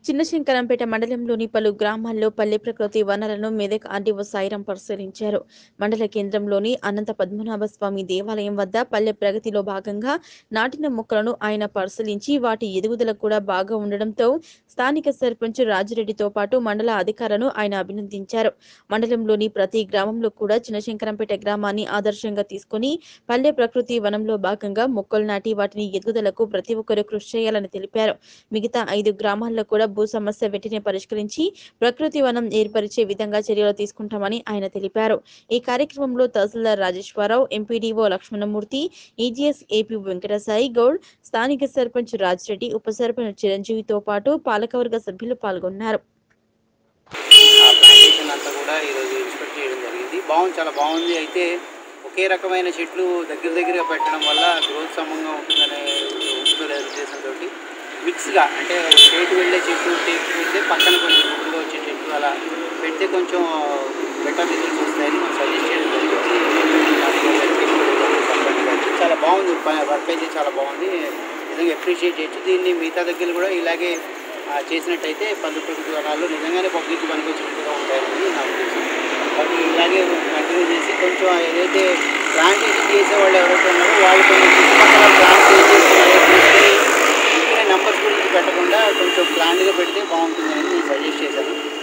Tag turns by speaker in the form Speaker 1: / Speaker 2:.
Speaker 1: చిన్నశంకరంపేట మండలంలోని పలు గ్రామాల్లో పల్లె ప్రకృతి వనరులను మెదక్ ఆర్డీఓ సాయిరం పరిశీలించారు మండల కేంద్రంలోని అనంత పద్మనాభ స్వామి దేవాలయం వద్ద పల్లె ప్రగతిలో భాగంగా నాటిన మొక్కలను ఆయన పరిశీలించి వాటి ఎదుగుదల కూడా బాగా ఉండడంతో స్థానిక సర్పంచ్ రాజిరెడ్డితో పాటు మండల అధికారులను ఆయన అభినందించారు మండలంలోని ప్రతి గ్రామంలో కూడా చిన్నశంకరంపేట గ్రామాన్ని ఆదర్శంగా తీసుకుని పల్లె ప్రకృతి వనంలో భాగంగా మొక్కలు నాటి వాటిని ఎదుగుదలకు ప్రతి ఒక్కరూ కృషి చేయాలని తెలిపారు మిగతా ఐదు గ్రామాల్లో కూడా భూ సమస్య వెంటనే పరిష్కరించి ప్రకృతి వనం ఏర్పరిచే విధంగా చర్యలు తీసుకుంటామని ఆయన తెలిపారు ఈ కార్యక్రమంలో tahsildar Rajeswararao MPDO Lakshmanamurthy EGS AP Venkatasai Goud స్థానిక సర్పంచ్ రాజిరెడ్డి ఉప సర్పంచ్ చిరంజీవితో పాటు పాలకవర్గ సభ్యులు పాల్గొన్నారు
Speaker 2: ఆ ప్లాంటేషన్ అంతా కూడా ఈరోజు ఇన్స్పెక్ట్ చేయడం జరిగింది బాగుంది చాలా బాగుంది అయితే ఒకే రకమైన చెట్లు దగ్గర దగ్గరగా పెట్టడం వల్ల గ్రోత్ సమంగా ఉంటుందనే ఉంటుందనే ఉద్దేశంతో మిక్స్గా అంటే స్టేట్ వెళ్ళే చెట్లు టేక్ పెడితే పక్కన కొంచెం ముందుగా వచ్చే చెట్లు అలా పెడితే కొంచెం బెటర్ రిజల్ట్స్ వస్తాయని మనం సజెస్ట్ చేయడం జరిగింది చాలా బాగుంది వర్క్ అయితే చాలా బాగుంది నిజంగా అప్రిషియేట్ చేయొచ్చు దీన్ని మిగతా దగ్గర కూడా ఇలాగే ఆ, చేసినట్టయితే పల్లె ప్రకృతి వనాలు నిజంగానే పబ్లిక్ పనికి వచ్చినట్టుగా ఉంటాయని నా ఉద్దేశం కాబట్టి ఇలాగే కంటిన్యూ చేసి కొంచెం ఏదైతే ప్లాంటేషన్ చేసే వాళ్ళు ఎవరైతే ఉన్నారో వాళ్ళు కొంచెం చుట్టుపక్కల ప్లాంట్ తీసుకుని నంబర్స్ గురించి పెట్టకుండా కొంచెం ప్లాన్గా పెడితే బాగుంటుందని నేను సజెస్ట్ చేశాను